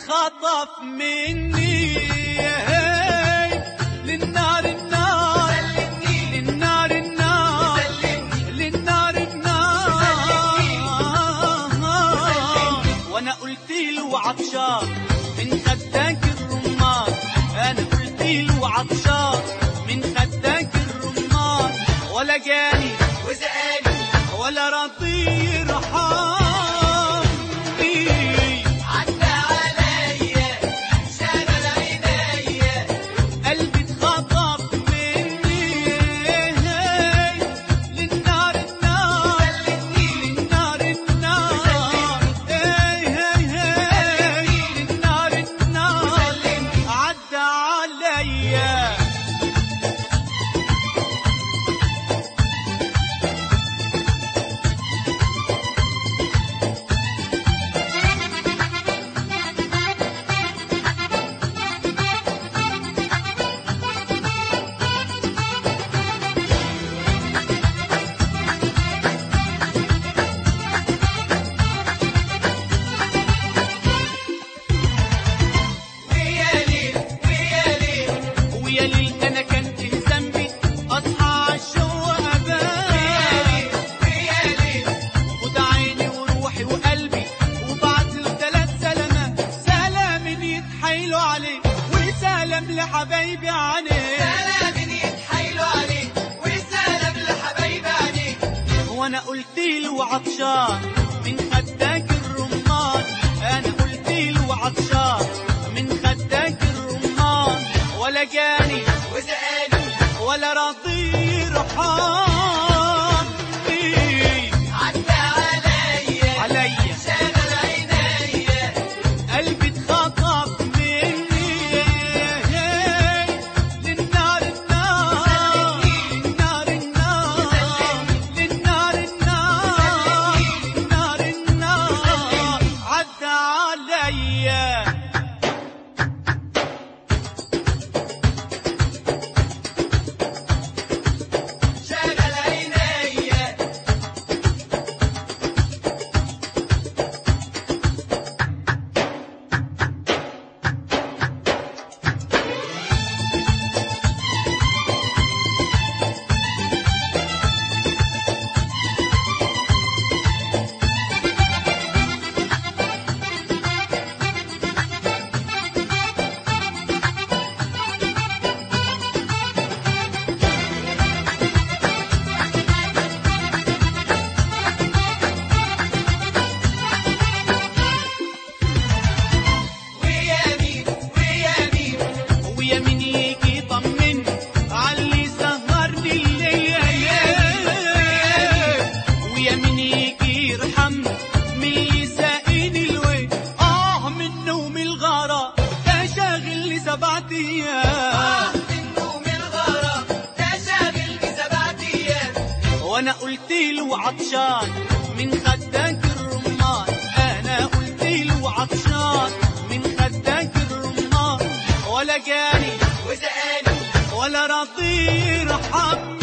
اتخطف مني هي للنار النار للنار النار للنار النار وانا قلت له عطشان من خداك الرمان انا قلت له عطشان من خداك الرمان ولا جاني وزقاني ولا رضي يرحمني عدى عليا شغل عينيا قلبي اتخطف مني للنار النار للنار النار للنار النار عدى عليا ويا ليل ويا ليل ويا ليل انا كنت ذنبي اصحى عالشوق ابان ويا ليل خد عيني وروحي وقلبي وبعت له ثلاث سلامات سلام يتحايلوا عليه وسلام لحبايبي عليه سلام يتحايلوا عليك وسلام لحبايبي عليك وانا قلت له عطشان من خداك الرمان انا قلت له عطشان من خداك الرمان ولا جاني وزقاني ولا رضي يرحمني عدى عليا عليا شغل عينيا قلبي اتخطف مني للنار النار للنار النار للنار النار للنار النار عدى عليا شغل عينيا ويا مين ويا مين ويا مين يجي يطمني عاللي سهرني الليل ويا مين يجي يرحمني من اللي ساقيني الويل اه من نوم الغرام ده شاغل لي سبعة ايام منه من الغرام ده شاغل بسبعة ايام وانا قلت له عطشان من خداك الرمان انا قلت له عطشان من خداك الرمان ولا جاني وزقاني ولا رضي يرحمني